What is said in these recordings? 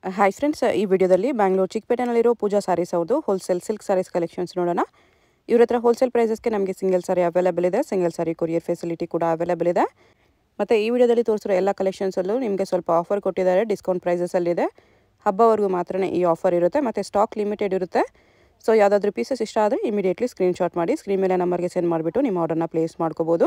hi friends ಈ ವಿಡಿಯೋದಲ್ಲಿ ಬ್ಯಾಂಗ್ಳೂರು ಚಿಕ್ಕಪೇಟೆನಲ್ಲಿರೋ ಪೂಜಾ ಸ್ಯಾರೀಸ್ ಅವ್ರದ್ದು ಹೋಲ್ಸೇಲ್ ಸಿಲ್ಕ್ ಸ್ಯಾರೀಸ್ ಕಲೆಕ್ಷನ್ಸ್ ನೋಡೋಣ ಇವ್ರ ಹತ್ರ ಹೋಲ್ಸೇಲ್ ಪ್ರೈಸಸ್ಗೆ ನಮಗೆ ಸಿಂಗಲ್ ಸಾರಿ ಅವೈಲೇಬಲ್ ಇದೆ ಸಿಂಗಲ್ ಸಾರಿ ಕೊರಿಯರ್ ಫೆಸಿಲಿಟಿ ಕೂಡ ಅವೈಲೇಬಲ್ ಇದೆ ಮತ್ತು ಈ ವಿಡಿಯೋದಲ್ಲಿ ತೋರಿಸಿರೋ ಎಲ್ಲ ಕಲೆಕ್ಷನ್ಸಲ್ಲೂ ನಿಮಗೆ ಸ್ವಲ್ಪ ಆಫರ್ ಕೊಟ್ಟಿದ್ದಾರೆ ಡಿಸ್ಕೌಂಟ್ ಪ್ರೈಸಸಲ್ಲಿದೆ ಹಬ್ಬವರೆಗೂ ಮಾತ್ರ ಈ ಆಫರ್ ಇರುತ್ತೆ ಮತ್ತು ಸ್ಟಾಕ್ ಲಿಮಿಟೆಡ್ ಇರುತ್ತೆ ಸೊ ಯಾವುದಾದ್ರೂ ಪೀಸಸ್ ಇಷ್ಟ ಆದರೆ ಇಮಿಡಿಯೇಟ್ಲಿ ಸ್ಕ್ರೀನ್ಶಾಟ್ ಮಾಡಿ ಸ್ಕ್ರೀನ್ ಮೇಲೆ ನಂಬರ್ಗೆ ಸೆಂಡ್ ಮಾಡಿಬಿಟ್ಟು ನಿಮ್ಮ ಆರ್ಡರ್ನ ಪ್ಲೇಸ್ ಮಾಡ್ಕೋಬೋದು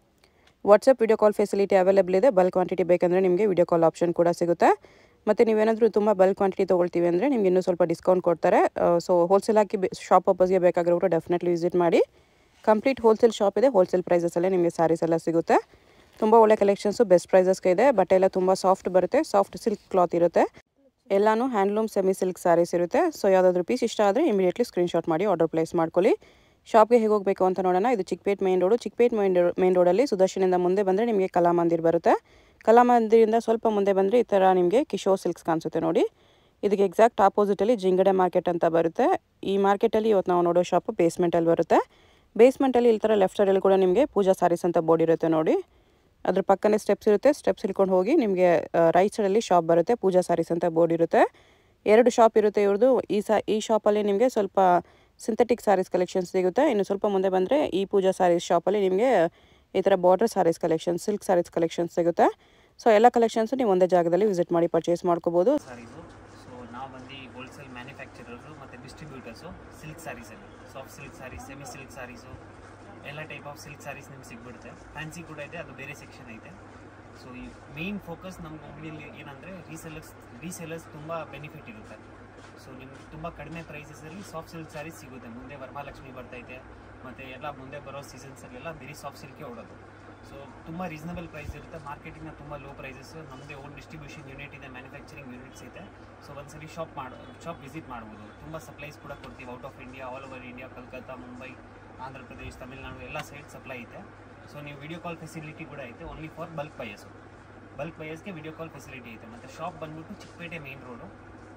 WhatsApp video call facility available ಇದೆ ಬಲ್ಕ್ ಕ್ವಾಂಟಿಟಿ ಬೇಕಂದರೆ ನಿಮಗೆ ವಿಡಿಯೋ ಕಾಲ್ ಆಪ್ಷನ್ ಕೂಡ ಸಿಗುತ್ತೆ ಮತ್ತು ನೀವೇನಾದರೂ ತುಂಬ ಬಲ್ಕ್ ಕ್ವಾಂಟಿಟಿ ತೊಗೊಳ್ತೀವಿ ಅಂದರೆ ನಿಮ್ಗೆ ಇನ್ನೂ ಸ್ವಲ್ಪ ಡಿಸ್ಕೌಂಟ್ ಕೊಡ್ತಾರೆ ಸೊ ಹೋಲ್ಸೇಲ್ ಹಾಕಿ ಶಾಪ್ ಪರ್ಪಸ್ಗೆ ಬೇಕಾಗಿರೋರು ಡೆಫಿನೆಟ್ಲಿ ವಿಸಿಟ್ ಮಾಡಿ ಕಂಪ್ಲೀಟ್ ಹೋಲ್ಸೇಲ್ ಶಾಪ್ ಇದೆ ಹೋಲ್ಸೇಲ್ ಪ್ರೈಸಸಲ್ಲೇ ನಿಮಗೆ ಸ್ಯಾರೀಸ್ ಎಲ್ಲ ಸಿಗುತ್ತೆ ತುಂಬ ಒಳ್ಳೆ ಕಲೆಕ್ಷನ್ಸು ಬೆಸ್ಟ್ ಪ್ರೈಸಸ್ಗೆ ಇದೆ ಬಟ್ಟೆ ಎಲ್ಲ ತುಂಬ ಸಾಫ್ಟ್ ಬರುತ್ತೆ ಸಾಫ್ಟ್ ಸಿಲ್ಕ್ ಕ್ಲಾತ್ ಇರುತ್ತೆ ಎಲ್ಲನೂ ಹ್ಯಾಂಡ್ಲೂಮ್ ಸೆಮಿ ಸಿಲ್ಕ್ ಸ್ಯಾರೀಸ್ ಇರುತ್ತೆ ಸೊ ಯಾವುದಾದ್ರೂ ಪೀಸ್ ಇಷ್ಟ ಆದರೆ ಇಮಿಡಿಯೇಟ್ಲಿ ಸ್ಕ್ರೀನ್ಶಾಟ್ ಮಾಡಿ ಆರ್ಡರ್ ಪ್ಲೇಸ್ ಮಾಡ್ಕೊಳ್ಳಿ ಶಾಪ್ಗೆ ಹೇಗೆ ಹೋಗಬೇಕು ಅಂತ ನೋಡೋಣ ಇದು Chickpet main road Chickpet main main ರೋಡಲ್ಲಿ ಸುದರ್ಶನಿಂದ ಮುಂದೆ ಬಂದರೆ ನಿಮಗೆ ಕಲಾಮಂದಿರ್ ಬರುತ್ತೆ ಕಲಾಮಂದಿರಿಂದ ಸ್ವಲ್ಪ ಮುಂದೆ ಬಂದರೆ ಈ ಥರ ನಿಮಗೆ ಕಿಶೋರ್ ಸಿಲ್ಕ್ಸ್ ಕಾಣಿಸುತ್ತೆ ನೋಡಿ ಇದಕ್ಕೆ ಎಕ್ಸಾಕ್ಟ್ ಆಪೋಸಿಟಲ್ಲಿ ಜಿಂಗಡೆ ಮಾರ್ಕೆಟ್ ಅಂತ ಬರುತ್ತೆ ಈ ಮಾರ್ಕೆಟಲ್ಲಿ ಇವತ್ತು ನಾವು ನೋಡೋ ಶಾಪು ಬೇಸ್ಮೆಂಟಲ್ಲಿ ಬರುತ್ತೆ ಬೇಸ್ಮೆಂಟಲ್ಲಿ ಈ ಥರ ಲೆಫ್ಟ್ ಸೈಡಲ್ಲಿ ಕೂಡ ನಿಮಗೆ ಪೂಜಾ ಸ್ಯಾರೀಸ್ ಅಂತ ಬೋರ್ಡ್ ಇರುತ್ತೆ ನೋಡಿ ಅದ್ರ ಪಕ್ಕನೇ ಸ್ಟೆಪ್ಸ್ ಇರುತ್ತೆ ಸ್ಟೆಪ್ಸ್ ಇಳ್ಕೊಂಡು ಹೋಗಿ ನಿಮಗೆ ರೈಟ್ ಸೈಡಲ್ಲಿ ಶಾಪ್ ಬರುತ್ತೆ ಪೂಜಾ ಸ್ಯಾರೀಸ್ ಅಂತ ಬೋರ್ಡ್ ಇರುತ್ತೆ ಎರಡು ಶಾಪ್ ಇರುತ್ತೆ ಇವ್ರದ್ದು ಈ ಸಾ ಈ ಶಾಪಲ್ಲಿ ನಿಮಗೆ ಸ್ವಲ್ಪ ಸಿಂಥೆಟಿಕ್ ಸ್ಯಾರೀಸ್ ಕಲೆಕ್ಷನ್ಸ್ ಸಿಗುತ್ತೆ ಇನ್ನು ಸ್ವಲ್ಪ ಮುಂದೆ ಬಂದರೆ ಈ ಪೂಜಾ ಸ್ಯಾರೀಸ್ ಶಾಪಲ್ಲಿ ನಿಮಗೆ ಈ ಥರ border saris collection silk saris collections ಸಿಗುತ್ತೆ ಸೊ ಎಲ್ಲ ಕಲೆಕ್ಷನ್ಸು ನೀವು ಒಂದೇ ಜಾಗದಲ್ಲಿ ವಿಸಿಟ್ ಮಾಡಿ ಪರ್ಚೇಸ್ ಮಾಡ್ಕೋಬೋದು ಸಾರೀಸು ಸೊ ನಾವು ಬಂದು ಹೋಲ್ಸೇಲ್ ಮ್ಯಾನುಫ್ಯಾಕ್ಚರರ್ಸು ಮತ್ತು ಡಿಸ್ಟ್ರಿಬ್ಯೂಟರ್ಸು ಸಿಲ್ಕ್ ಸ್ಯಾರೀಸಲ್ಲಿ soft silk saris semi silk saris ಎಲ್ಲ ಟೈಪ್ ಆಫ್ ಸಿಲ್ಕ್ ಸ್ಯಾರೀಸ್ ನಿಮ್ಗೆ ಸಿಗ್ಬಿಡುತ್ತೆ ಫ್ಯಾನ್ಸಿ ಕೂಡ ಇದೆ ಅದು ಬೇರೆ ಸೆಕ್ಷನ್ ಐತೆ ಸೊ ಈ ಮೇನ್ ಫೋಕಸ್ ನಮ್ಮ ಅಂಗಡಿಯಲ್ಲಿ ಏನಂದರೆ ರೀಸೆಲರ್ಸ್ ರೀಸೆಲರ್ಸ್ ತುಂಬ ಬೆನಿಫಿಟ್ ಇರುತ್ತೆ ಸೊ ನಿಮ್ಗೆ ತುಂಬ ಕಡಿಮೆ ಪ್ರೈಸಸಲ್ಲಿ ಸಾಫ್ಟ್ ಸಿಲ್ಕ್ ಸ್ಯಾರೀಸ್ ಸಿಗುತ್ತೆ ಮುಂದೆ ವರಮಹಾಲಕ್ಷ್ಮಿ ಬರ್ತೈತೆ ಮತ್ತು ಎಲ್ಲ ಮುಂದೆ ಬರೋ ಸೀಸನ್ಸಲ್ಲೆಲ್ಲ ಬರೀ ಸಾಫ್ಟ್ ಸಿಲ್ಕೇ ಓಡೋದು ಸೊ ತುಂಬ ರೀಸನಬಲ್ ಪ್ರೈಸ್ ಇರುತ್ತೆ ಮಾರ್ಕೆಟಿಂಗ್ನ ತುಂಬ ಲೋ ಪ್ರೈಸಸ್ ನಮ್ಮದೇ ಓನ್ ಡಿಸ್ಟ್ರಿಬ್ಯೂಷನ್ ಯೂನಿಟ್ ಇದೆ ಮ್ಯಾನುಫ್ಯಾಕ್ಚರಿಂಗ್ ಯೂನಿಟ್ಸ್ ಇದೆ ಸೊ ಒಂದ್ಸರಿ ಶಾಪ್ ಮಾಡೋ ಶಾಪ್ ವಿಸಿಟ್ ಮಾಡ್ಬೋದು ತುಂಬ ಸಪ್ಲೈಸ್ ಕೂಡ ಕೊಡ್ತೀವಿ out of India all over India Calcutta Mumbai Andhra Pradesh Tamil Nadu ಎಲ್ಲ ಸೈಡ್ ಸಪ್ಲೈ ಐತೆ ಸೊ ನೀವು ವಿಡಿಯೋ ಕಾಲ್ ಫೆಸಿಲಿಟಿ ಕೂಡ ಐತೆ only for bulk buyers bulk ಬಯಸ್ಗೆ ವಿಡಿಯೋ ಕಾಲ್ ಫೆಸಿಲಿಟಿ ಐತೆ ಮತ್ತು ಶಾಪ್ ಬಂದ್ಬಿಟ್ಟು Chickpet main road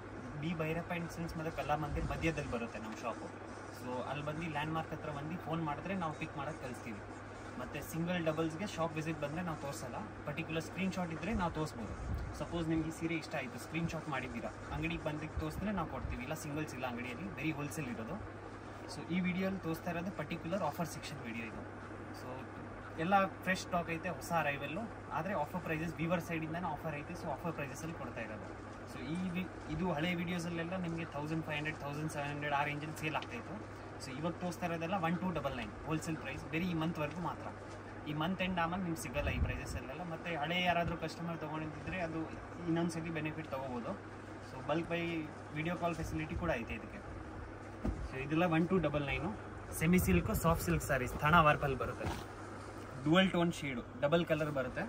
B Bhairappa and sons ಮತ್ತು ಕಲಾ ಮಂದಿರ್ ಮಧ್ಯದಲ್ಲಿ ಬರುತ್ತೆ ನಮ್ಮ ಶಾಪು ಸೊ ಅಲ್ಲಿ ಬಂದು ಲ್ಯಾಂಡ್ ಮಾರ್ಕ್ ಹತ್ರ ಬಂದು ಫೋನ್ ಮಾಡಿದ್ರೆ ನಾವು ಪಿಕ್ ಮಾಡೋಕ್ಕೆ ಕಳಿಸ್ತೀವಿ ಮತ್ತು ಸಿಂಗಲ್ ಡಬಲ್ಸ್ಗೆ ಶಾಪ್ ವಿಸಿಟ್ ಬಂದರೆ ನಾವು ತೋರಿಸಲ್ಲ ಪರ್ಟಿಕ್ಯುಲರ್ ಸ್ಕ್ರೀನ್ಶಾಟ್ ಇದ್ದರೆ ನಾವು ತೋರಿಸ್ಬೋದು ಸಪೋಸ್ ನಿಮ್ಗೆ ಈ ಸೀರೆ ಇಷ್ಟ ಆಯಿತು ಸ್ಕ್ರೀನ್ಶಾಟ್ ಮಾಡಿದ್ದೀರಾ ಅಂಗಡಿಗೆ ಬಂದಿಗೆ ತೋರಿಸಿದ್ರೆ ನಾವು ಕೊಡ್ತೀವಿ ಇಲ್ಲ ಸಿಂಗಲ್ಸ್ ಇಲ್ಲ ಅಂಗಡಿಯಲ್ಲಿ ಬರೀ ಹೋಲ್ಸೇಲ್ ಇರೋದು ಸೊ ಈ ವಿಡಿಯೋಲಿ ತೋರಿಸ್ತಾ ಇರೋದು ಪರ್ಟಿಕ್ಯುಲರ್ ಆಫರ್ ಸೆಕ್ಷನ್ ವಿಡಿಯೋ ಇದು ಸೊ ಎಲ್ಲ ಫ್ರೆಶ್ ಸ್ಟಾಕ್ ಐತೆ ಹೊಸ ಅರೈವಲ್ಲು ಆದರೆ ಆಫರ್ ಪ್ರೈಸಸ್ ವೀವರ್ ಸೈಡಿಂದನೇ ಆಫರ್ ಐತೆ ಸೊ ಆಫರ್ ಪ್ರೈಸಸಲ್ಲಿ ಕೊಡ್ತಾ ಇರೋದು ಸೊ ಈ ವಿ ಇದು ಹಳೆ ವೀಡಿಯೋಸಲ್ಲೆಲ್ಲ ನಿಮಗೆ thousand five hundred thousand seven hundred ಆ ರೇಂಜಲ್ಲಿ ಸೇಲ್ ಆಗ್ತಾಯಿತ್ತು ಸೊ ಇವಾಗ ತೋರಿಸ್ತಾ ಇರೋದೆಲ್ಲ one two double nine wholesale price ಬರೀ ಈ ಮಂತ್ವರೆಗೂ ಮಾತ್ರ ಈ ಮಂತ್ ಎಂಡ್ ಆಮೇಲೆ ನಿಮ್ಗೆ ಸಿಗಲ್ಲ ಈ ಪ್ರೈಸಸ್ಸಲ್ಲೆಲ್ಲ ಮತ್ತು ಹಳೆ ಯಾರಾದರೂ ಕಸ್ಟಮರ್ ತೊಗೊಂಡಿದ್ದರೆ ಅದು ಇನ್ನೊಂದು ಸತಿ ಬೆನಿಫಿಟ್ ತೊಗೋಬೋದು so bulk buy video call facility ಕೂಡ ಐತೆ ಇದಕ್ಕೆ ಸೊ ಇದೆಲ್ಲ one two double nine semi silk soft silk saris ಥಣ ವರ್ಪಲ್ಲಿ ಬರುತ್ತೆ dual tone shade double colour ಬರುತ್ತೆ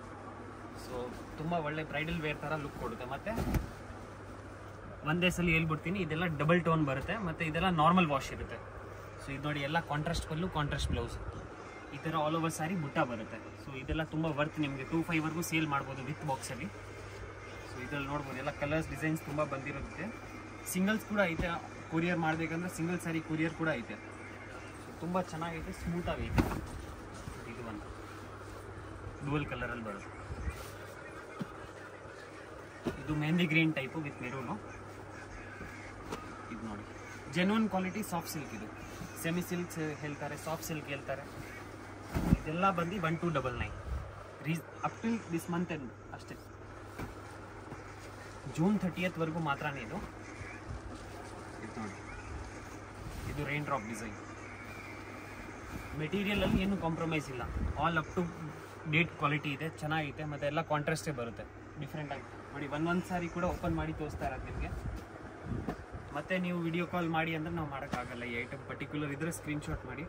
ಸೊ ತುಂಬ ಒಳ್ಳೆ ಬ್ರೈಡಲ್ ವೇರ್ ಥರ ಲುಕ್ ಕೊಡುತ್ತೆ ಮತ್ತು ಒಂದೇ ಸಲ ಹೇಳ್ಬಿಡ್ತೀನಿ ಇದೆಲ್ಲ ಡಬಲ್ ಟೋನ್ ಬರುತ್ತೆ ಮತ್ತು ಇದೆಲ್ಲ ನಾರ್ಮಲ್ ವಾಶ್ ಇರುತ್ತೆ ಸೊ ಇದು ನೋಡಿ ಎಲ್ಲ ಕಾಂಟ್ರಾಸ್ಟ್ ಪಲ್ಲು ಕಾಂಟ್ರಾಸ್ಟ್ ಬ್ಲೌಸ್ ಈ ಥರ ಆಲ್ ಓವರ್ ಸಾರಿ ಬುಟ್ಟ ಬರುತ್ತೆ ಸೊ ಇದೆಲ್ಲ ತುಂಬ ವರ್ತ್ ನಿಮಗೆ ಟೂ ಫೈವ್ವರೆಗೂ ಸೇಲ್ ಮಾಡ್ಬೋದು ವಿತ್ ಬಾಕ್ಸಲ್ಲಿ ಸೊ ಇದ್ರಲ್ಲಿ ನೋಡ್ಬೋದು ಎಲ್ಲ ಕಲರ್ಸ್ ಡಿಸೈನ್ಸ್ ತುಂಬ ಬಂದಿರುತ್ತೆ ಸಿಂಗಲ್ಸ್ ಕೂಡ ಐತೆ ಕೊರಿಯರ್ ಮಾಡಬೇಕಂದ್ರೆ ಸಿಂಗಲ್ ಸ್ಯಾರಿ ಕೊರಿಯರ್ ಕೂಡ ಐತೆ ಸೊ ತುಂಬ ಚೆನ್ನಾಗೈತೆ ಸ್ಮೂತಾಗಿ ಐತೆ ಇದು ಒಂದು ಡುವಲ್ ಕಲರಲ್ಲಿ ಬರುತ್ತೆ ಇದು mehndi green type with maroon ಇದು ನೋಡಿ ಜೆನ್ವನ್ ಕ್ವಾಲಿಟಿ ಸಾಫ್ಟ್ ಸಿಲ್ಕ್ ಇದು ಸೆಮಿ ಸಿಲ್ಕ್ ಹೇಳ್ತಾರೆ ಸಾಫ್ಟ್ ಸಿಲ್ಕ್ ಹೇಳ್ತಾರೆ ಇದೆಲ್ಲ ಬಂದು ಒನ್ ಟು ಡಬಲ್ ನೈನ್ ರೀಸ್ up to this month end ಅಷ್ಟೇ ಜೂನ್ ಥರ್ಟಿಯತ್ವರೆಗೂ ಮಾತ್ರನೇ ಇದು ಇದು ನೋಡಿ ಇದು ರೈನ್ ಡ್ರಾಪ್ ಡಿಸೈನ್ ಮೆಟೀರಿಯಲಲ್ಲಿ ಏನು ಕಾಂಪ್ರಮೈಸ್ ಇಲ್ಲ all up to date quality ಇದೆ ಚೆನ್ನಾಗಿದೆ ಮತ್ತು ಎಲ್ಲ ಕಾಂಟ್ರಾಸ್ಟೇ ಬರುತ್ತೆ ಡಿಫ್ರೆಂಟ್ ಆಗಿ ನೋಡಿ ಒಂದೊಂದು ಸಾರಿ ಕೂಡ ಓಪನ್ ಮಾಡಿ ತೋರಿಸ್ತಾ ಇರೋದು ನಿಮಗೆ ಮತ್ತೆ ನೀವು ವಿಡಿಯೋ ಕಾಲ್ ಮಾಡಿ ಅಂದ್ರೆ ನಾವು ಮಾಡೋಕ್ಕಾಗಲ್ಲ ಈ ಐಟಮ್ ಪರ್ಟಿಕ್ಯುಲರ್ ಇದ್ರೆ ಸ್ಕ್ರೀನ್ಶಾಟ್ ಮಾಡಿ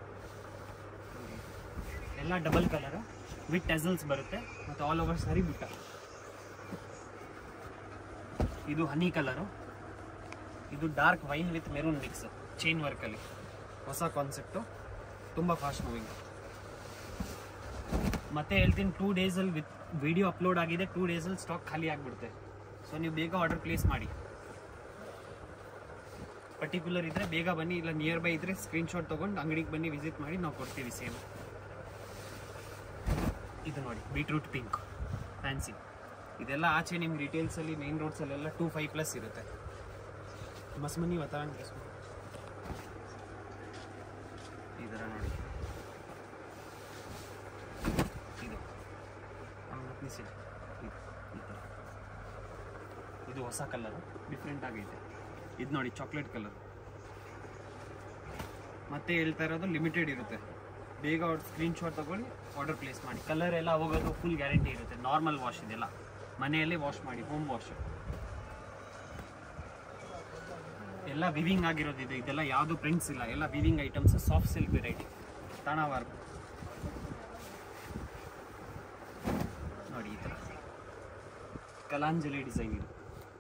ಎಲ್ಲ ಡಬಲ್ ಕಲರ್ ವಿತ್ ಟೆಸಲ್ಸ್ ಬರುತ್ತೆ ಮತ್ತು ಆಲ್ ಓವರ್ ಸಾರಿ ಬುಟ್ಟ ಇದು ಹನಿ ಕಲರು ಇದು dark wine with maroon mix chain ವರ್ಕಲ್ಲಿ ಹೊಸ ಕಾನ್ಸೆಪ್ಟು ತುಂಬ ಫಾಸ್ಟ್ ಮೂವಿಂಗ್ ಮತ್ತೆ ಹೇಳ್ತೀನಿ ಟೂ ಡೇಸಲ್ಲಿ ವಿತ್ ವಿಡಿಯೋ ಅಪ್ಲೋಡ್ ಆಗಿದೆ ಟೂ ಡೇಸಲ್ಲಿ ಸ್ಟಾಕ್ ಖಾಲಿ ಆಗಿಬಿಡುತ್ತೆ ಸೊ ನೀವು ಬೇಗ ಆರ್ಡರ್ ಪ್ಲೇಸ್ ಮಾಡಿ ಪರ್ಟಿಕ್ಯುಲರ್ ಇದ್ದರೆ ಬೇಗ ಬನ್ನಿ ಇಲ್ಲ ನಿಯರ್ ಬೈ ಇದ್ದರೆ ಸ್ಕ್ರೀನ್ಶಾಟ್ ತೊಗೊಂಡು ಅಂಗಡಿಗೆ ಬನ್ನಿ ವಿಸಿಟ್ ಮಾಡಿ ನಾವು ಕೊಡ್ತೀವಿ ಸೇಮ್ ಇದು ನೋಡಿ ಬೀಟ್ರೂಟ್ ಪಿಂಕ್ ಫ್ಯಾನ್ಸಿ ಇದೆಲ್ಲ ಆಚೆ ನಿಮ್ಗೆ ರಿಟೇಲ್ಸಲ್ಲಿ ಮೇನ್ ರೋಡ್ಸಲ್ಲೆಲ್ಲ ಟೂ ಫೈವ್ ಪ್ಲಸ್ ಇರುತ್ತೆ ಮಸ್ಮನಿ ವಾತಾವರಣ ಈ ಥರ ನೋಡಿ ಇದು ಆಮೇಲೆ ನಿಸಿ ಇದು ಈ ಥರ ಇದು ಹೊಸ ಕಲರ್ ಡಿಫ್ರೆಂಟ್ ಆಗೈತೆ ಇದು ನೋಡಿ ಚಾಕ್ಲೇಟ್ ಕಲರ್ ಮತ್ತೆ ಹೇಳ್ತಾ ಇರೋದು ಲಿಮಿಟೆಡ್ ಇರುತ್ತೆ ಬೇಗ ಅವ್ರ ಸ್ಕ್ರೀನ್ ಶಾಟ್ ತಗೊಳ್ಳಿ ಆರ್ಡರ್ ಪ್ಲೇಸ್ ಮಾಡಿ ಕಲರ್ ಎಲ್ಲ ಹೋಗೋದು ಫುಲ್ ಗ್ಯಾರಂಟಿ ಇರುತ್ತೆ ನಾರ್ಮಲ್ ವಾಶ್ ಇದೆಲ್ಲ ಮನೆಯಲ್ಲೇ ವಾಶ್ ಮಾಡಿ ಹೋಮ್ ವಾಶ್ ಎಲ್ಲ ವಿವಿಂಗ್ ಆಗಿರೋದು ಇದು ಇದೆಲ್ಲ ಯಾವುದು ಪ್ರಿಂಟ್ಸ್ ಇಲ್ಲ ಎಲ್ಲ weaving items soft silk variety ತಾಣ ವರ್ಕ್ ನೋಡಿ ಈ ಥರ ಕಲಾಂಜಲಿ ಡಿಸೈನ್ ಇದು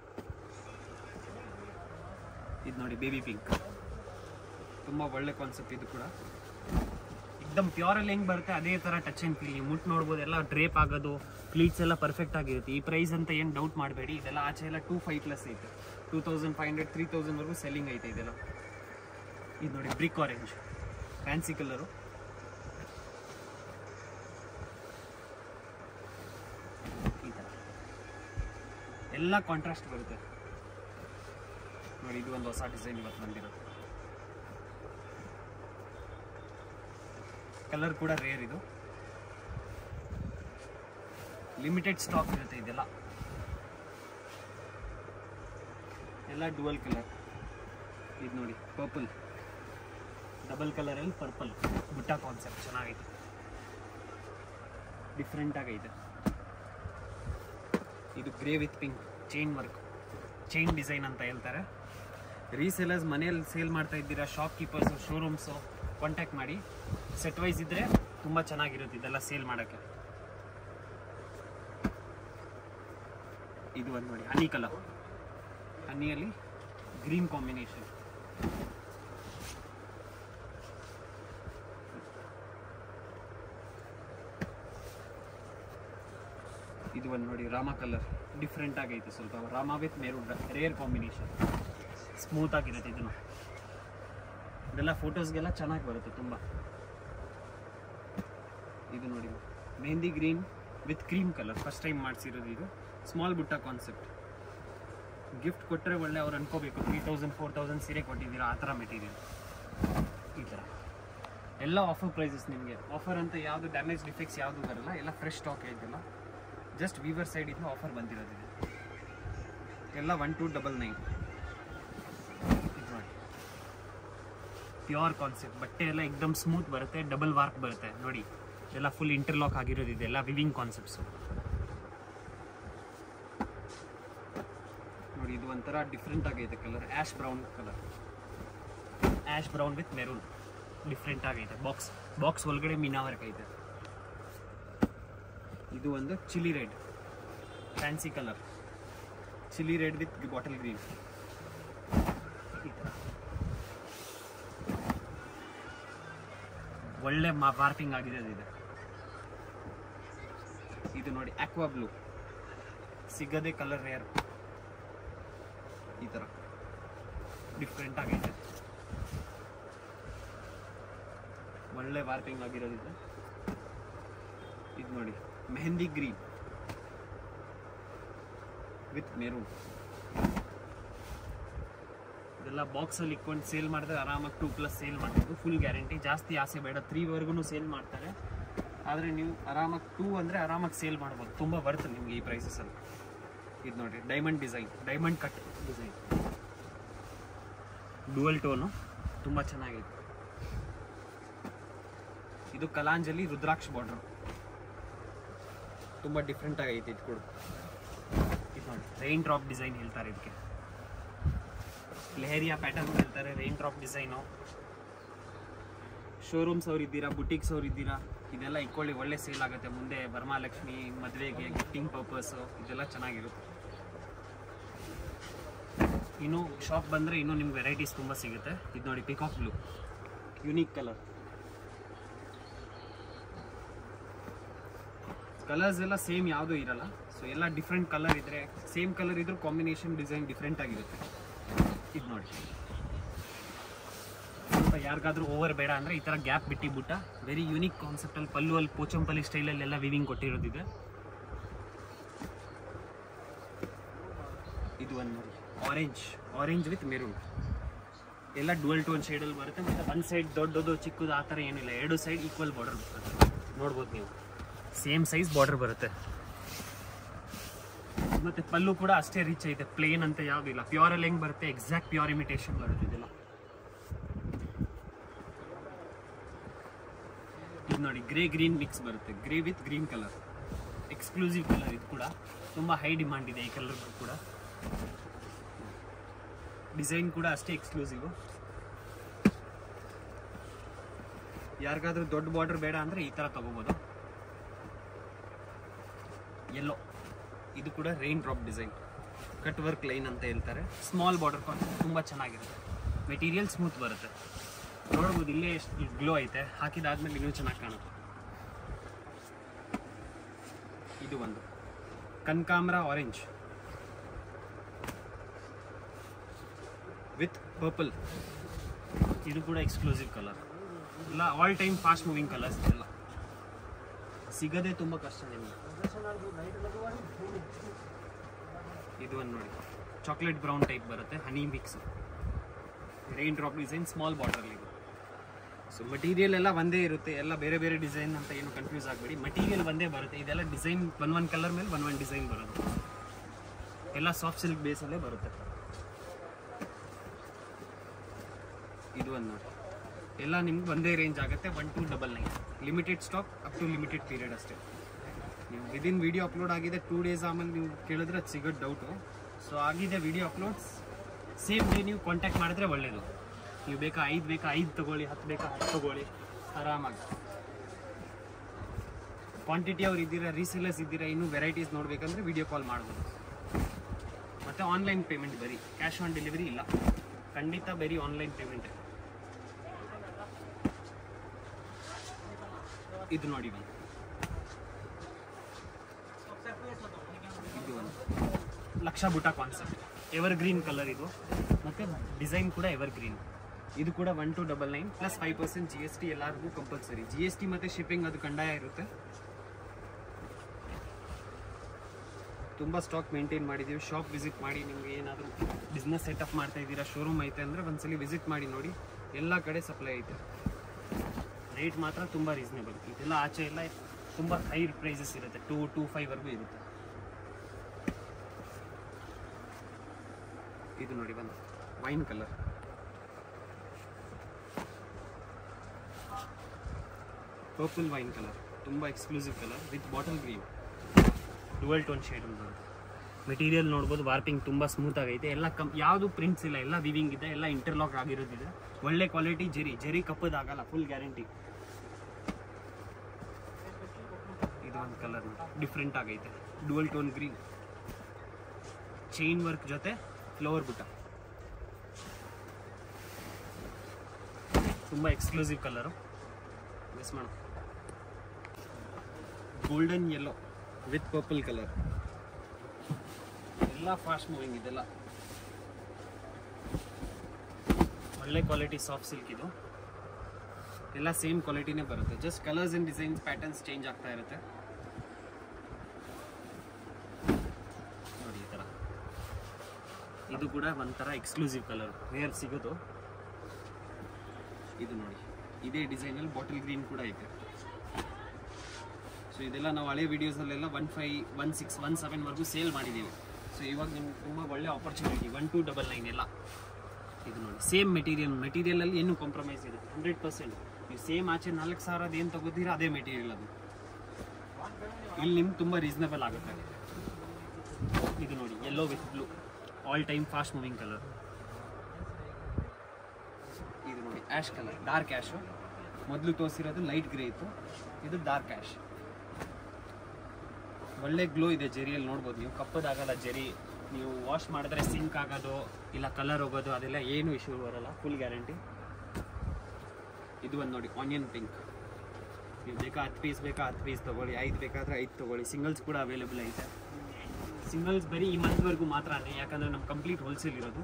ಇದು ನೋಡಿ ಬೇಬಿ ಪಿಂಕ್ ತುಂಬ ಒಳ್ಳೆ ಕಾನ್ಸೆಪ್ಟ್ ಇದು ಕೂಡ ಎಕ್ದಮ್ ಪ್ಯೂರಲ್ಲಿ ಹೆಂಗೆ ಬರುತ್ತೆ ಅದೇ ಥರ ಟಚ್ ಆ್ಯಂಡ್ ಫೀಲ್ ಮುಟ್ಟು ನೋಡ್ಬೋದು ಎಲ್ಲ ಡ್ರೇಪ್ ಆಗೋದು ಕ್ಲೀಟ್ಸ್ ಎಲ್ಲ ಪರ್ಫೆಕ್ಟ್ ಆಗಿರುತ್ತೆ ಈ ಪ್ರೈಸ್ ಅಂತ ಏನು ಡೌಟ್ ಮಾಡಬೇಡಿ ಇದೆಲ್ಲ ಆಚೆ ಎಲ್ಲ ಟೂ ಫೈವ್ ಪ್ಲಸ್ ಐತೆ two thousand five hundred three ತೌಸಂಡ್ವರೆಗೂ ಸೆಲ್ಲಿಂಗ್ ಐತೆ ಇದೆಲ್ಲ ಇದು ನೋಡಿ ಬ್ರಿಕ್ ಆರೆಂಜ್ ಫ್ಯಾನ್ಸಿ ಕಲರು ಈ ಥರ ಎಲ್ಲ ಕಾಂಟ್ರಾಸ್ಟ್ ಬರುತ್ತೆ ನೋಡಿ ಇದು ಒಂದು ಹೊಸ ಡಿಸೈನ್ ಇವತ್ತು ಬಂದಿರೋದು ಕಲರ್ ಕೂಡ ರೇರ್ ಇದು ಲಿಮಿಟೆಡ್ ಸ್ಟಾಕ್ ಇರುತ್ತೆ ಇದೆಲ್ಲ ಎಲ್ಲ ಡುವಲ್ ಕಲರ್ ಇದು ನೋಡಿ ಪರ್ಪಲ್ ಡಬಲ್ ಕಲರಲ್ಲಿ ಪರ್ಪಲ್ ಬುಟ್ಟ ಕಾನ್ಸೆಪ್ಟ್ ಚೆನ್ನಾಗೈತೆ ಡಿಫ್ರೆಂಟ್ ಆಗೈತೆ ಇದು grey with pink chain work chain design ಅಂತ ಹೇಳ್ತಾರೆ ರೀಸೇಲರ್ಸ್ ಮನೆಯಲ್ಲಿ ಸೇಲ್ ಮಾಡ್ತಾ ಇದ್ದೀರಾ ಶಾಪ್ ಕೀಪರ್ಸು ಶೋರೂಮ್ಸು ಕಾಂಟ್ಯಾಕ್ಟ್ ಮಾಡಿ ಸೆಟ್ ವೈಸ್ ಇದ್ದರೆ ತುಂಬ ಚೆನ್ನಾಗಿರುತ್ತೆ ಇದೆಲ್ಲ ಸೇಲ್ ಮಾಡೋಕ್ಕೆ ಇದು ಒಂದು ನೋಡಿ ಹನಿ ಕಲರ್ ಹನಿಯಲ್ಲಿ ಗ್ರೀನ್ ಕಾಂಬಿನೇಷನ್ ಇದು ಒಂದು ನೋಡಿ ರಾಮ ಕಲರ್ ಡಿಫ್ರೆಂಟ್ ಆಗೈತೆ ಸ್ವಲ್ಪ Rama with maroon rare combination smooth ಆಗಿರುತ್ತೆ ಇದನ್ನು ಇದೆಲ್ಲ ಫೋಟೋಸ್ಗೆಲ್ಲ ಚೆನ್ನಾಗಿ ಬರುತ್ತೆ ತುಂಬ ಇದು ನೋಡಿ mehndi green with cream colour first time ಮಾಡಿಸಿರೋದು ಇದು ಸ್ಮಾಲ್ ಬುಟ್ಟ ಕಾನ್ಸೆಪ್ಟ್ ಗಿಫ್ಟ್ ಕೊಟ್ಟರೆ ಒಳ್ಳೆ ಅವ್ರು ಅನ್ಕೋಬೇಕು ತ್ರೀ ತೌಸಂಡ್ ಫೋರ್ ತೌಸಂಡ್ ಸೀರೆ ಕೊಟ್ಟಿದ್ದೀರಾ ಆ ಥರ ಮೆಟೀರಿಯಲ್ ಈ ಥರ ಎಲ್ಲ ಆಫರ್ ಪ್ರೈಸಸ್ ನಿಮಗೆ ಆಫರ್ ಅಂತ ಯಾವುದು ಡ್ಯಾಮೇಜ್ ಡಿಫೆಕ್ಟ್ಸ್ ಯಾವುದು ಬರಲ್ಲ ಎಲ್ಲ ಫ್ರೆಶ್ ಸ್ಟಾಕ್ ಐತಲ್ಲ ಜಸ್ಟ್ ವೀವರ್ ಸೈಡಿಂದ ಆಫರ್ ಬಂದಿರೋದಿದೆ ಎಲ್ಲ ಒನ್ ಟು ಡಬಲ್ ನೈನ್ ಇದು ನೋಡಿ ಪ್ಯೂರ್ ಕಾನ್ಸೆಪ್ಟ್ ಬಟ್ಟೆ ಎಲ್ಲ ಎಕ್ದಮ್ ಸ್ಮೂತ್ ಬರುತ್ತೆ ಡಬಲ್ ವಾರ್ಕ್ ಬರುತ್ತೆ ನೋಡಿ ಎಲ್ಲ ಫುಲ್ ಇಂಟರ್ಲಾಕ್ ಆಗಿರೋದಿದೆ ಎಲ್ಲ ವಿವಿಂಗ್ ಕಾನ್ಸೆಪ್ಟ್ಸು ನೋಡಿ ಇದು ಒಂಥರ ಡಿಫ್ರೆಂಟ್ ಆಗೈತೆ colour ash brown colour ash brown with maroon different ಆಗೈತೆ ಬಾಕ್ಸ್ ಬಾಕ್ಸ್ ಒಳಗಡೆ ಮೀನಾ ವರ್ಕ್ ಐತೆ ಇದು ಒಂದು chilli red fancy colour chilli red with bottle green ಈ ಥರ ಒಳ್ಳೆ ವಾರ್ಪಿಂಗ್ ಆಗಿರೋದು ಇದೆ ಇದು ನೋಡಿ ಆಕ್ವಾ ಬ್ಲೂ ಸಿಗದೆ ಕಲರ್ ರೇರ್ ಈ ಥರ ಡಿಫ್ರೆಂಟ್ ಆಗೈತೆ ಒಳ್ಳೆ ವಾರ್ಪಿಂಗ್ ಆಗಿರೋದಿದೆ ಇದು ನೋಡಿ ಮೆಹಂದಿ ಗ್ರೀನ್ ವಿತ್ ಮೆರೂನ್ ಇದೆಲ್ಲ ಬಾಕ್ಸಲ್ಲಿ ಇಟ್ಕೊಂಡು ಸೇಲ್ ಮಾಡಿದ್ರೆ ಆರಾಮಾಗಿ ಟೂ ಪ್ಲಸ್ ಸೇಲ್ ಮಾಡ್ಬೋದು ಫುಲ್ ಗ್ಯಾರಂಟಿ ಜಾಸ್ತಿ ಆಸೆ ಬೇಡ ತ್ರೀವರೆಗೂ ಸೇಲ್ ಮಾಡ್ತಾರೆ ಆದರೆ ನೀವು ಆರಾಮಾಗಿ ಟೂ ಅಂದರೆ ಆರಾಮಾಗಿ ಸೇಲ್ ಮಾಡ್ಬೋದು ತುಂಬ ಬರುತ್ತೆ ನಿಮಗೆ ಈ ಪ್ರೈಸಸಲ್ಲಿ ಇದು ನೋಡಿ diamond design diamond cut design dual tone ತುಂಬ ಚೆನ್ನಾಗಿದೆ ಇದು ಕಲಾಂಜಲಿ ರುದ್ರಾಕ್ಷ ಬಾರ್ಡರ್ ತುಂಬ ಡಿಫ್ರೆಂಟ್ ಆಗೈತೆ ಇದು ಕೂಡ ಇದು ನೋಡಿ ರೈನ್ ಡ್ರಾಪ್ ಡಿಸೈನ್ ಹೇಳ್ತಾರೆ ಇದಕ್ಕೆ ಲೆಹರಿಯಾ ಪ್ಯಾಟರ್ನ್ ಹೇಳ್ತಾರೆ ರೈನ್ ಡ್ರಾಪ್ ಡಿಸೈನು ಶೋರೂಮ್ಸ್ ಅವ್ರು ಇದ್ದೀರಾ ಬುಟಿಕ್ಸ್ ಅವ್ರು ಇದ್ದೀರಾ ಇದೆಲ್ಲ ಇಟ್ಕೊಳ್ಳಿ ಒಳ್ಳೆ ಸೇಲ್ ಆಗುತ್ತೆ ಮುಂದೆ ವರಮಹಾಲಕ್ಷ್ಮಿ ಮದುವೆಗೆ ಗಿಫ್ಟಿಂಗ್ ಪರ್ಪಸ್ಸು ಇದೆಲ್ಲ ಚೆನ್ನಾಗಿರುತ್ತೆ ಇನ್ನು ಶಾಪ್ ಬಂದರೆ ಇನ್ನೂ ನಿಮ್ಗೆ ವೆರೈಟೀಸ್ ತುಂಬ ಸಿಗುತ್ತೆ ಇದು ನೋಡಿ peacock blue unique colour colours ಎಲ್ಲ ಸೇಮ್ ಯಾವುದೂ ಇರಲ್ಲ ಸೊ ಎಲ್ಲ ಡಿಫ್ರೆಂಟ್ ಕಲರ್ ಇದ್ರೆ ಸೇಮ್ ಕಲರ್ ಇದ್ರೂ ಕಾಂಬಿನೇಷನ್ ಡಿಸೈನ್ ಡಿಫ್ರೆಂಟ್ ಆಗಿರುತ್ತೆ ಇದು ನೋಡಿ ಸ್ವಲ್ಪ ಯಾರಿಗಾದ್ರೂ ಓವರ್ ಬೇಡ ಅಂದರೆ ಈ ಥರ ಗ್ಯಾಪ್ ಬಿಟ್ಟಿಬಿಟ್ಟ ವೆರಿ ಯುನೀಕ್ ಕಾನ್ಸೆಪ್ಟಲ್ಲಿ ಪಲ್ಲುವಲ್ಲಿ ಪೋಚಂಪಲ್ಲಿ ಸ್ಟೈಲಲ್ಲಿ ಎಲ್ಲ ವಿವಿಂಗ್ ಕೊಟ್ಟಿರೋದಿದೆ ಇದು ಒಂದು ನೋಡಿ ಆರೆಂಜ್ ಆರೆಂಜ್ ವಿತ್ ಮೆರೂನ್ ಎಲ್ಲ ಡುವಲ್ ಟೋನ್ ಶೇಡಲ್ಲಿ ಬರುತ್ತೆ ಮತ್ತು ಒಂದು ಸೈಡ್ ದೊಡ್ಡದು ಚಿಕ್ಕದು ಆ ಥರ ಏನಿಲ್ಲ ಎರಡು ಸೈಡ್ ಈಕ್ವಲ್ ಬಾರ್ಡರ್ ಬರುತ್ತೆ ನೋಡ್ಬೋದು ನೀವು ಸೇಮ್ ಸೈಜ್ ಬಾರ್ಡರ್ ಬರುತ್ತೆ ಮತ್ತೆ ಪಲ್ಲು ಕೂಡ ಅಷ್ಟೇ ರಿಚ್ ಐತೆ ಪ್ಲೇನ್ ಅಂತ ಯಾವುದಿಲ್ಲ ಪ್ಯೂರಲ್ಲಿ ಹೆಂಗ್ ಬರುತ್ತೆ ಎಕ್ಸಾಕ್ಟ್ ಪ್ಯೂರ್ ಇಮಿಟೇಷನ್ ಬರುತ್ತೆ ಇದೆಲ್ಲ ಇದು ನೋಡಿ ಗ್ರೇ ಗ್ರೀನ್ ಮಿಕ್ಸ್ ಬರುತ್ತೆ grey with green colour exclusive colour ಇದು ಕೂಡ ತುಂಬ ಹೈ ಡಿಮಾಂಡ್ ಇದೆ ಈ ಕಲರ್ ಕೂಡ ಡಿಸೈನ್ ಕೂಡ ಅಷ್ಟೇ ಎಕ್ಸ್ಕ್ಲೂಸಿವ್ ಯಾರಿಗಾದ್ರೂ ದೊಡ್ಡ ಬಾರ್ಡರ್ ಬೇಡ ಅಂದ್ರೆ ಈ ತರ ತಗೋಬಹುದು ಎಲ್ಲೋ ಇದು ಕೂಡ rain drop design cut work line ಅಂತ ಹೇಳ್ತಾರೆ ಸ್ಮಾಲ್ ಬಾರ್ಡರ್ ತುಂಬಾ ಚೆನ್ನಾಗಿರುತ್ತೆ ಮೆಟೀರಿಯಲ್ ಸ್ಮೂತ್ ಬರುತ್ತೆ ನೋಡ್ಬೋದು ಇಲ್ಲೇ ಎಷ್ಟು ಗ್ಲೋ ಐತೆ ಹಾಕಿದಾದ್ಮೇಲೆ ಇನ್ನೂ ಚೆನ್ನಾಗಿ ಕಾಣುತ್ತೆ ಇದು ಒಂದು ಕನಕಾಂಬ್ರ ಆರೆಂಜ್ ವಿತ್ ಪರ್ಪಲ್ ಇದು ಕೂಡ ಎಕ್ಸ್ಕ್ಲೂಸಿವ್ ಕಲರ್ ಇಲ್ಲ all time fast moving colours ಎಲ್ಲ ಸಿಗದೆ ತುಂಬ ಕಷ್ಟ ನಿಮಗೆ ಇದು ಒಂದು ನೋಡಿ ಚಾಕ್ಲೇಟ್ ಬ್ರೌನ್ ಟೈಪ್ ಬರುತ್ತೆ honey mix rain drop design small border ಇದು ಸೊ ಮಟೀರಿಯಲ್ ಎಲ್ಲ ಒಂದೇ ಇರುತ್ತೆ ಎಲ್ಲ ಬೇರೆ ಬೇರೆ ಡಿಸೈನ್ ಅಂತ ಏನು ಕನ್ಫ್ಯೂಸ್ ಆಗಬೇಡಿ ಮಟೀರಿಯಲ್ ಒಂದೇ ಬರುತ್ತೆ ಇದೆಲ್ಲ ಡಿಸೈನ್ ಒನ್ ಒನ್ ಕಲರ್ ಮೇಲೆ ಒನ್ ಒನ್ ಡಿಸೈನ್ ಬರೋದು ಎಲ್ಲ ಸಾಫ್ಟ್ ಸಿಲ್ಕ್ ಬೇಸಲ್ಲೇ ಬರುತ್ತೆ ಇದು ಒಂದು ನೋಡಿ ಎಲ್ಲ ನಿಮ್ಗೆ ಒಂದೇ ರೇಂಜ್ ಆಗುತ್ತೆ one two double nine limited stock up to limited period ಅಷ್ಟೇ ನೀವು ವಿದಿನ್ ವಿಡಿಯೋ ಅಪ್ಲೋಡ್ ಆಗಿದೆ ಟೂ ಡೇಸ್ ಆಮೇಲೆ ನೀವು ಕೇಳಿದ್ರೆ ಅದು ಸಿಗೋದು ಡೌಟು ಸೊ ಆಗಿದೆ ವಿಡಿಯೋ ಅಪ್ಲೋಡ್ಸ್ ಸೇಮ್ ಡೇ ನೀವು ಕಾಂಟ್ಯಾಕ್ಟ್ ಮಾಡಿದ್ರೆ ಒಳ್ಳೇದು ನೀವು ಬೇಕಾ ಐದು ಬೇಕಾ ಐದು ತಗೊಳ್ಳಿ ಹತ್ತು ಬೇಕಾ ಹತ್ತು ತಗೊಳ್ಳಿ ಆರಾಮಾಗಿ ಕ್ವಾಂಟಿಟಿ ಅವ್ರು ಇದ್ದೀರಾ ರೀಸೇಲರ್ಸ್ ಇದ್ದೀರಾ ಇನ್ನೂ ವೆರೈಟೀಸ್ ನೋಡ್ಬೇಕಂದ್ರೆ ವಿಡಿಯೋ ಕಾಲ್ ಮಾಡ್ಬೋದು ಮತ್ತು ಆನ್ಲೈನ್ ಪೇಮೆಂಟ್ ಬರೀ ಕ್ಯಾಶ್ ಆನ್ ಡೆಲಿವರಿ ಇಲ್ಲ ಖಂಡಿತ ಬರೀ ಆನ್ಲೈನ್ ಪೇಮೆಂಟ್ ಇದು ನೋಡಿ ಒಂದು ಇದು ಒಂದು ಲಕ್ಷ butta concept evergreen colour ಇದು ಮತ್ತು ಡಿಸೈನ್ ಕೂಡ ಎವರ್ ಗ್ರೀನ್ ಇದು ಕೂಡ one two double nine plus five percent G S T ಎಲ್ಲರಿಗೂ ಕಂಪಲ್ಸರಿ ಜಿ ಎಸ್ ಟಿ ಮತ್ತು ಶಿಪ್ಪಿಂಗ್ ಅದು ಕಡ್ಡಾಯ ಇರುತ್ತೆ ತುಂಬ ಸ್ಟಾಕ್ ಮೇಂಟೈನ್ ಮಾಡಿದ್ದೀವಿ ಶಾಪ್ ವಿಸಿಟ್ ಮಾಡಿ ನಿಮ್ಗೆ ಏನಾದರೂ ಬಿಸ್ನೆಸ್ ಸೆಟಪ್ ಮಾಡ್ತಾ ಇದ್ದೀರಾ ಶೋರೂಮ್ ಐತೆ ಅಂದರೆ ಒಂದ್ಸಲಿ ವಿಸಿಟ್ ಮಾಡಿ ನೋಡಿ ಎಲ್ಲ ಕಡೆ ಸಪ್ಲೈ ಐತೆ ರೇಟ್ ಮಾತ್ರ ತುಂಬ ರೀಸನೇಬಲ್ ಇದೆಲ್ಲ ಆಚೆ ಎಲ್ಲ ತುಂಬ ಹೈ ಪ್ರೈಸಸ್ ಇರುತ್ತೆ ಟೂ ಟೂ ಫೈವ್ವರೆಗೂ ಇರುತ್ತೆ ಇದು ನೋಡಿ ಬಂದು wine colour purple wine colour ತುಂಬ exclusive colour with bottle green dual tone shade ಬರುತ್ತೆ ಮೆಟೀರಿಯಲ್ ನೋಡ್ಬೋದು ವಾರ್ಪಿಂಗ್ ತುಂಬ ಸ್ಮೂತ್ ಆಗೈತೆ ಎಲ್ಲ ಕಮ್ ಯಾವುದು ಪ್ರಿಂಟ್ಸ್ ಇಲ್ಲ ಎಲ್ಲ ವಿವಿಂಗ್ ಇದೆ ಎಲ್ಲ ಇಂಟರ್ಲಾಕ್ ಆಗಿರೋದಿದೆ ಒಳ್ಳೆ ಕ್ವಾಲಿಟಿ ಜರಿ ಜರಿ ಕಪ್ಪದಾಗಲ್ಲ ಫುಲ್ ಗ್ಯಾರಂಟಿ ಇದು ಒಂದು ಕಲರ್ ಡಿಫ್ರೆಂಟ್ ಆಗೈತೆ dual tone green chain work ಜೊತೆ ಫ್ಲವರ್ ಬುಟ್ಟ ತುಂಬ ಎಕ್ಸ್ಕ್ಲೂಸಿವ್ ಕಲರು ಮಿಸ್ ಮಾಡು golden yellow with purple colour ಎಲ್ಲ ಫಾಸ್ಟ್ ಮೂವಿಂಗ್ ಇದೆಲ್ಲ ಒಳ್ಳೆ ಕ್ವಾಲಿಟಿ ಸಾಫ್ಟ್ ಸಿಲ್ಕ್ ಇದು ಎಲ್ಲ ಸೇಮ್ ಕ್ವಾಲಿಟಿನೇ ಬರುತ್ತೆ just colours and designs patterns change ಆಗ್ತಾ ಇರುತ್ತೆ ನೋಡಿ ಈ ಥರ ಇದು ಕೂಡ ಒಂಥರ ಎಕ್ಸ್ಕ್ಲೂಸಿವ್ ಕಲರ್ ರೇರ್ ಸಿಗೋದು ಇದು ನೋಡಿ ಇದೇ ಡಿಸೈನಲ್ಲಿ ಬಾಟಲ್ ಗ್ರೀನ್ ಕೂಡ ಐತೆ ಸೊ ಇದೆಲ್ಲ ನಾವು ಹಳೆ ವಿಡಿಯೋಸಲ್ಲೆಲ್ಲ one five one six one ಸೆವೆನ್ವರೆಗೂ ಸೇಲ್ ಮಾಡಿದ್ದೀವಿ ಸೊ ಇವಾಗ ನಿಮ್ಗೆ ತುಂಬ ಒಳ್ಳೆ opportunity one two double nine ಎಲ್ಲ ಇದು ನೋಡಿ ಸೇಮ್ ಮೆಟೀರಿಯಲ್ ಮೆಟೀರಿಯಲಲ್ಲಿ ಏನು ಕಾಂಪ್ರಮೈಸ್ ಇದೆ ಹಂಡ್ರೆಡ್ ಪರ್ಸೆಂಟ್ ನೀವು ಸೇಮ್ ಆಚೆ ನಾಲ್ಕು ಸಾವಿರದ ಏನು ತಗೋತೀರಾ ಅದೇ ಮೆಟೀರಿಯಲ್ ಅದು ಇಲ್ಲಿ ನಿಮ್ಗೆ ತುಂಬ ರೀಸನಬಲ್ ಆಗುತ್ತೆ ಇದು ನೋಡಿ yellow with blue all time fast moving colour ಇದು ನೋಡಿ ಆ್ಯಶ್ ಕಲರ್ ಡಾರ್ಕ್ ಆ್ಯಶು ಮೊದಲು ತೋರಿಸಿರೋದು ಲೈಟ್ ಗ್ರೇ ಇತ್ತು ಇದು ಡಾರ್ಕ್ ಆ್ಯಶ್ ಒಳ್ಳೆ ಗ್ಲೋ ಇದೆ ಜರಿಯಲ್ಲಿ ನೋಡ್ಬೋದು ನೀವು ಕಪ್ಪದಾಗಲ್ಲ ಜರಿ ನೀವು ವಾಶ್ ಮಾಡಿದ್ರೆ ಸಿಂಕ್ ಆಗೋದು ಇಲ್ಲ ಕಲರ್ ಹೋಗೋದು ಅದೆಲ್ಲ ಏನು ಇಶ್ಯೂ ಬರಲ್ಲ ಫುಲ್ ಗ್ಯಾರಂಟಿ ಇದು ಒಂದು ನೋಡಿ ಆನಿಯನ್ ಪಿಂಕ್ ನೀವು ಬೇಕಾ ಹತ್ತು ಪೀಸ್ ಬೇಕಾ ಹತ್ತು ಪೀಸ್ ತೊಗೊಳ್ಳಿ ಐದು ಬೇಕಾದ್ರೆ ಐದು ತೊಗೊಳ್ಳಿ ಸಿಂಗಲ್ಸ್ ಕೂಡ ಅವೈಲೇಬಲ್ ಐತೆ ಸಿಂಗಲ್ಸ್ ಬರೀ ಈ ಮಂತ್ವರೆಗೂ ಮಾತ್ರನೇ ಯಾಕಂದರೆ ನಮ್ಮ ಕಂಪ್ಲೀಟ್ ಹೋಲ್ಸೇಲ್ ಇರೋದು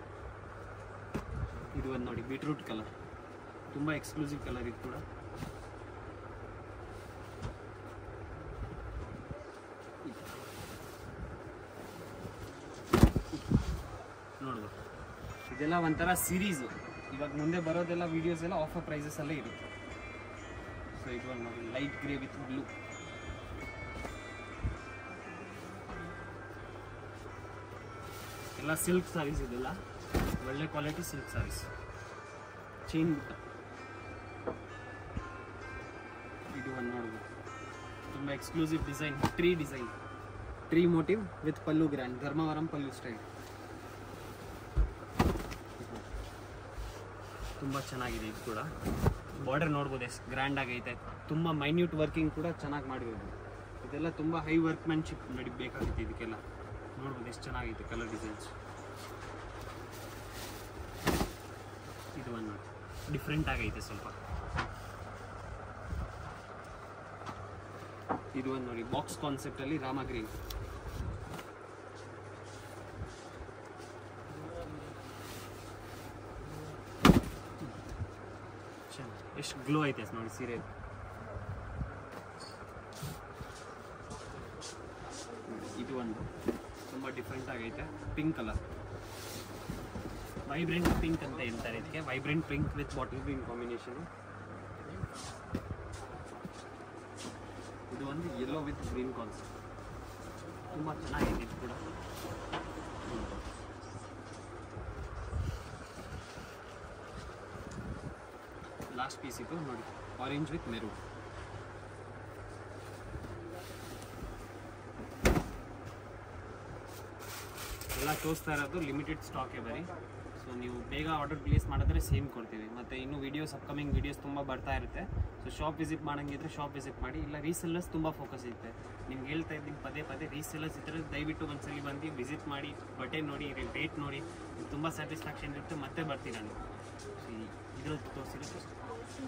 ಇದು ಒಂದು ನೋಡಿ ಬೀಟ್ರೂಟ್ ಕಲರ್ ತುಂಬ ಎಕ್ಸ್ಕ್ಲೂಸಿವ್ ಕಲರ್ ಇದು ಕೂಡ ಇದೆಲ್ಲ ಒಂಥರ ಸೀರೀಸು ಇವಾಗ ಮುಂದೆ ಬರೋದೆಲ್ಲ ವಿಡಿಯೋಸ್ ಎಲ್ಲ ಆಫರ್ ಪ್ರೈಸಸ್ ಅಲ್ಲೇ ಇರುತ್ತೆ ಸೊ ಇದು ಒಂದು ನೋಡಿ ಲೈಟ್ ಗ್ರೇ ವಿತ್ ಬ್ಲೂ ಎಲ್ಲ ಸಿಲ್ಕ್ ಸಾರೀಸ್ ಇದೆಲ್ಲ ಒಳ್ಳೆ ಕ್ವಾಲಿಟಿ ಸಿಲ್ಕ್ ಸಾರೀಸ್ ಚೈನ್ ಬಿಟ್ಟ ಇದು ಒಂದು ನೋಡ್ಬೋದು ತುಂಬ exclusive design tree design tree motif with pallu grand Dharmavaram pallu style ತುಂಬ ಚೆನ್ನಾಗಿದೆ ಇದು ಕೂಡ ಬಾರ್ಡರ್ ನೋಡ್ಬೋದು ಎಷ್ಟು ಗ್ರ್ಯಾಂಡ್ ಆಗೈತೆ ತುಂಬ ಮೈನ್ಯೂಟ್ ವರ್ಕಿಂಗ್ ಕೂಡ ಚೆನ್ನಾಗಿ ಮಾಡಿರೋದು ಇದೆಲ್ಲ ತುಂಬ ಹೈ ವರ್ಕ್ಮ್ಯಾನ್ಶಿಪ್ ನಡಿ ಬೇಕಾಗುತ್ತೆ ಇದಕ್ಕೆಲ್ಲ ನೋಡ್ಬೋದು ಎಷ್ಟು ಚೆನ್ನಾಗೈತೆ ಕಲರ್ ಡಿಸೈನ್ಸ್ ಇದು ಒಂದು ನೋಡಿ ಡಿಫ್ರೆಂಟ್ ಆಗೈತೆ ಸ್ವಲ್ಪ ಇದು ಒಂದು ನೋಡಿ ಬಾಕ್ಸ್ ಕಾನ್ಸೆಪ್ಟಲ್ಲಿ ರಾಮ ಗ್ರೀನ್ ಎಷ್ಟು ಗ್ಲೋ ಐತೆ ನೋಡಿ ಸೀರೆ ಇದು ಒಂದು ತುಂಬ ಡಿಫ್ರೆಂಟ್ ಆಗೈತೆ ಪಿಂಕ್ ಕಲರ್ ವೈಬ್ರೆಂಟ್ ಪಿಂಕ್ ಅಂತ ಹೇಳ್ತಾರೆ ಇದಕ್ಕೆ vibrant pink with bottle green combination ಇದು ಒಂದು ಯೆಲ್ಲೋ ವಿತ್ ಗ್ರೀನ್ ಕಾನ್ಸೆಪ್ಟ್ ತುಂಬ ಚೆನ್ನಾಗಿದೆ ಇದು ಕೂಡ ಲಾಸ್ಟ್ ಪೀಸ್ ಇದು ನೋಡಿ ಆರೆಂಜ್ ವಿತ್ ಮೆರೂನ್ ಎಲ್ಲ ತೋರಿಸ್ತಾ ಇರೋದು ಲಿಮಿಟೆಡ್ ಸ್ಟಾಕೇ ಬರೀ ಸೊ ನೀವು ಬೇಗ ಆರ್ಡರ್ ಪ್ಲೇಸ್ ಮಾಡಿದ್ರೆ ಸೇಮ್ ಕೊಡ್ತೀವಿ ಮತ್ತು ಇನ್ನು ವೀಡಿಯೋಸ್ ಅಪ್ಕಮಿಂಗ್ ವೀಡಿಯೋಸ್ ತುಂಬ ಬರ್ತಾ ಇರುತ್ತೆ ಸೊ ಶಾಪ್ ವಿಸಿಟ್ ಮಾಡಂಗಿದ್ರೆ ಶಾಪ್ ವಿಸಿಟ್ ಮಾಡಿ ಇಲ್ಲ ರೀಸೆಲ್ಲರ್ಸ್ ತುಂಬ ಫೋಕಸ್ ಇರುತ್ತೆ ನಿಮ್ಗೆ ಹೇಳ್ತಾ ಇದ್ದೀನಿ ಪದೇ ಪದೇ ರೀಸೆಲ್ಲರ್ಸ್ ಇದ್ದರೆ ದಯವಿಟ್ಟು ಒಂದ್ಸಲಿ ಬಂದು ವಿಸಿಟ್ ಮಾಡಿ ಬಟ್ಟೆ ನೋಡಿ ರೇಟ್ ನೋಡಿ ತುಂಬ ಸ್ಯಾಟಿಸ್ಫ್ಯಾಕ್ಷನ್ ಇರುತ್ತೆ ಮತ್ತೆ ಬರ್ತೀರಾ ನೀವು ಸೊ ಇದ್ರಲ್ಲಿ ತೋರಿಸಿರುತ್ತೆ